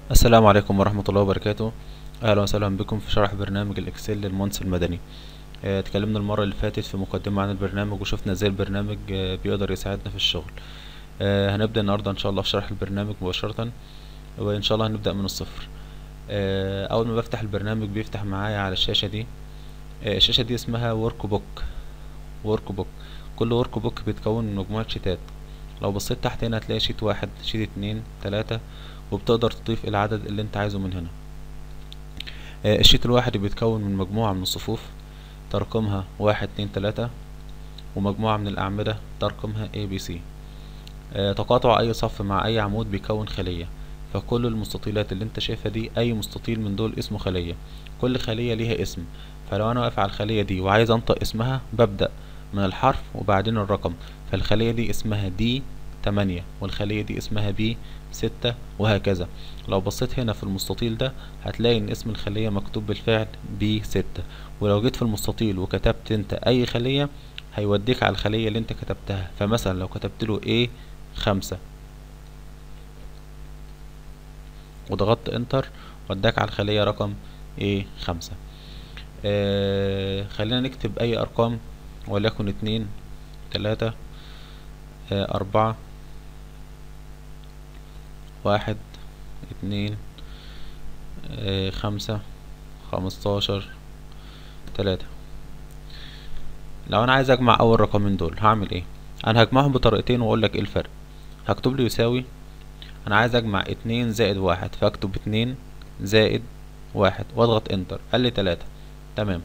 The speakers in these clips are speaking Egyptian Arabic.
السلام عليكم ورحمة الله وبركاته أهلا وسهلا بكم في شرح برنامج الإكسل للمهندس المدني آه، اتكلمنا المرة اللي فاتت في مقدمة عن البرنامج وشفنا ازاي البرنامج آه، بيقدر يساعدنا في الشغل آه، هنبدأ النهاردة إن شاء الله في شرح البرنامج مباشرة وإن شاء الله هنبدأ من الصفر آه، أول ما بفتح البرنامج بيفتح معايا على الشاشة دي آه، الشاشة دي اسمها ورك بوك ورك بوك كل ورك بوك بيتكون من مجموعة شيتات لو بصيت تحت هنا هتلاقي شيت واحد شيت اتنين تلاتة وبتقدر تضيف العدد اللي انت عايزه من هنا آه، الشيت الواحد بيتكون من مجموعة من الصفوف ترقيمها واحد اتنين تلاتة ومجموعة من الأعمدة ترقيمها A B C آه، تقاطع أي صف مع أي عمود بيكون خلية فكل المستطيلات اللي انت شايفها دي أي مستطيل من دول اسمه خلية كل خلية ليها اسم فلو أنا واقف على الخلية دي وعايز أنطق اسمها ببدأ من الحرف وبعدين الرقم فالخلية دي اسمها دي تمانية والخلية دي اسمها بي ستة وهكذا لو بصيت هنا في المستطيل ده هتلاقي ان اسم الخلية مكتوب بالفعل بي ستة ولو جيت في المستطيل وكتبت انت اي خلية هيوديك على الخلية اللي انت كتبتها فمثلا لو كتبت له A خمسة وضغطت انتر وداك على الخلية رقم A خمسة آه خلينا نكتب اي ارقام وليكن اتنين تلاتة آه أربعة واحد اتنين آه خمسة خمستاشر تلاتة لو أنا عايز أجمع أول رقمين دول هعمل إيه؟ أنا هجمعهم بطريقتين وأقول لك إيه الفرق هكتب له يساوي أنا عايز أجمع اتنين زائد واحد فأكتب اتنين زائد واحد وأضغط إنتر قال لي تلاتة تمام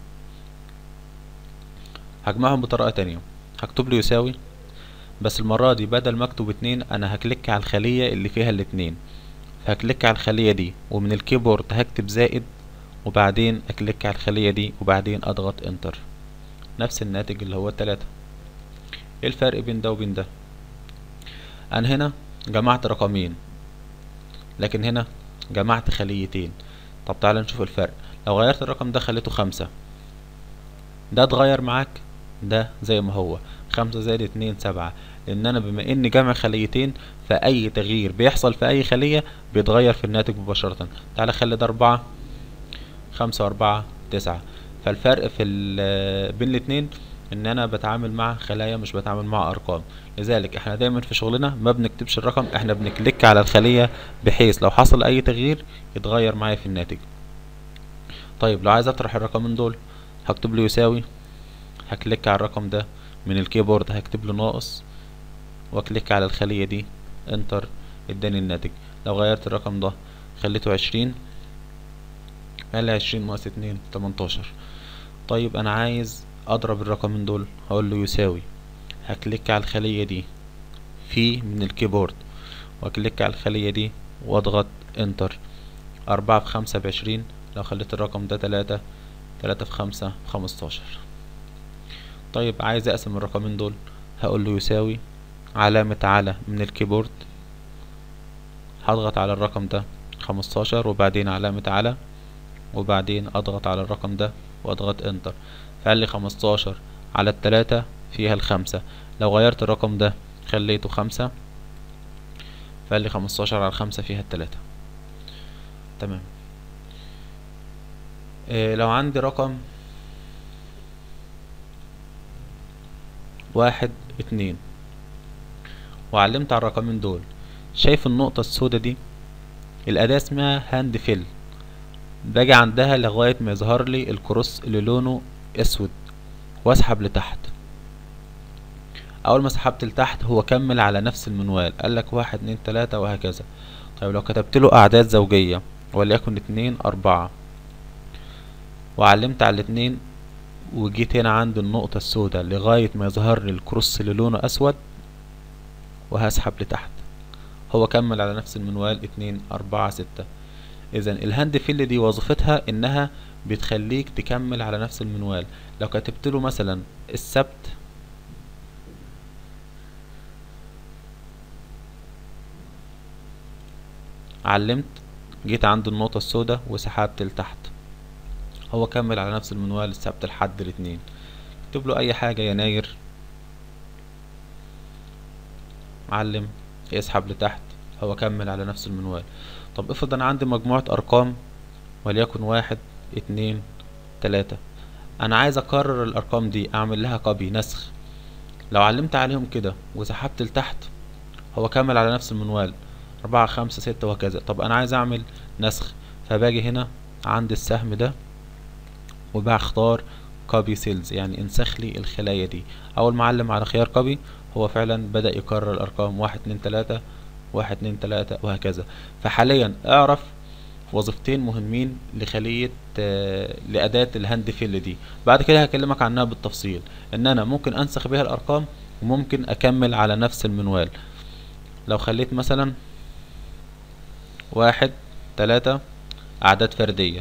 هجمعهم بطريقة تانية هكتب له يساوي بس المرة دي بدل ما اكتب اتنين انا هكليك على الخلية اللي فيها الاتنين فهكليك على الخلية دي ومن الكيبورد هكتب زائد وبعدين اكليك على الخلية دي وبعدين اضغط انتر نفس الناتج اللي هو التلاتة ايه الفرق بين ده وبين ده انا هنا جمعت رقمين لكن هنا جمعت خليتين طب تعالى نشوف الفرق لو غيرت الرقم ده خليته خمسة ده اتغير معاك ده زي ما هو خمسة زائد اتنين سبعة لأن أنا بما إن جمع خليتين فأي تغيير بيحصل في أي خلية بيتغير في الناتج مباشرة تعالى خلي ده أربعة خمسة وأربعة تسعة فالفرق في ال- بين الاتنين إن أنا بتعامل مع خلايا مش بتعامل مع أرقام لذلك احنا دايما في شغلنا ما بنكتبش الرقم احنا بنكليك على الخلية بحيث لو حصل أي تغيير يتغير معايا في الناتج طيب لو عايز أطرح الرقمين دول هكتب له يساوي هكليك على الرقم ده من الكيبورد هكتب له ناقص واكليك على الخلية دي انتر اداني الناتج لو غيرت الرقم ده خليته عشرين قال لي عشرين ناقص اتنين تمنتاشر طيب انا عايز اضرب الرقمين دول هقول له يساوي هكليك على الخلية دي في من الكيبورد واكليك على الخلية دي واضغط انتر اربعة في خمسة بعشرين لو خليت الرقم ده تلاتة تلاتة في خمسة خمستاشر طيب عايز اقسم الرقمين دول هقول له يساوي علامة على من الكيبورد هضغط على الرقم ده خمستاشر وبعدين علامة على وبعدين اضغط على الرقم ده واضغط انتر فقال لي خمستاشر على التلاتة فيها الخمسة لو غيرت الرقم ده خليته خمسة فقال لي خمستاشر على الخمسة فيها التلاتة تمام إيه لو عندي رقم واحد اتنين وعلمت على الرقمين دول شايف النقطة السوداء دي الأداة اسمها هاند فيل باجي عندها لغاية ما يظهر لي الكروس اللي لونه اسود واسحب لتحت اول ما سحبت لتحت هو كمل على نفس المنوال قالك واحد اتنين تلاتة وهكذا طيب لو كتبت له اعداد زوجية وليكن اتنين اربعة وعلمت على الاتنين وجيت هنا عند النقطة السوداء لغاية ما يظهر لي الكروس اللي لونه أسود وهسحب لتحت هو كمل على نفس المنوال اتنين أربعة ستة إذا الهاند فيل دي وظيفتها إنها بتخليك تكمل على نفس المنوال لو كتبت له مثلا السبت علمت جيت عند النقطة السوداء وسحبت لتحت هو كمل على نفس المنوال السبت لحد الاثنين اكتب له اي حاجة يناير علم يسحب لتحت هو كمل على نفس المنوال طب افرض انا عندي مجموعة ارقام وليكن واحد اتنين تلاتة انا عايز اكرر الارقام دي اعمل لها كوبي نسخ لو علمت عليهم كده وسحبت لتحت هو كمل على نفس المنوال أربعة خمسة ستة وهكذا طب أنا عايز أعمل نسخ فباجي هنا عند السهم ده وبختار كوبي سيلز يعني انسخ لي الخلايا دي أول ما أعلم على خيار كوبي هو فعلا بدأ يكرر الأرقام واحد اتنين تلاتة واحد اتنين تلاتة وهكذا فحاليا اعرف وظيفتين مهمين لخلية آه، لأداة الهاند فيل دي بعد كده هكلمك عنها بالتفصيل ان انا ممكن انسخ بيها الارقام وممكن اكمل على نفس المنوال لو خليت مثلا واحد تلاتة اعداد فردية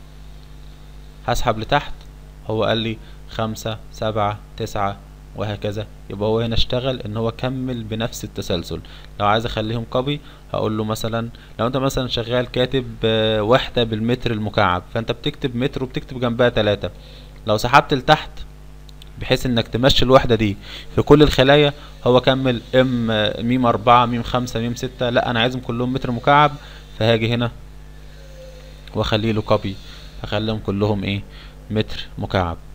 هسحب لتحت هو قال لي خمسة سبعة تسعة وهكذا يبقى هو هنا اشتغل ان هو كمل بنفس التسلسل لو عايز اخليهم كوبي هقول له مثلا لو انت مثلا شغال كاتب آه، وحدة بالمتر المكعب فانت بتكتب متر وبتكتب جنبها تلاتة لو سحبت لتحت بحيث انك تمشي الوحدة دي في كل الخلايا هو كمل ام آه، ميم اربعة ميم خمسة ميم ستة لا انا عايزهم كلهم متر مكعب فهاجي هنا واخلي له كوبي هخليهم كلهم ايه متر مكعب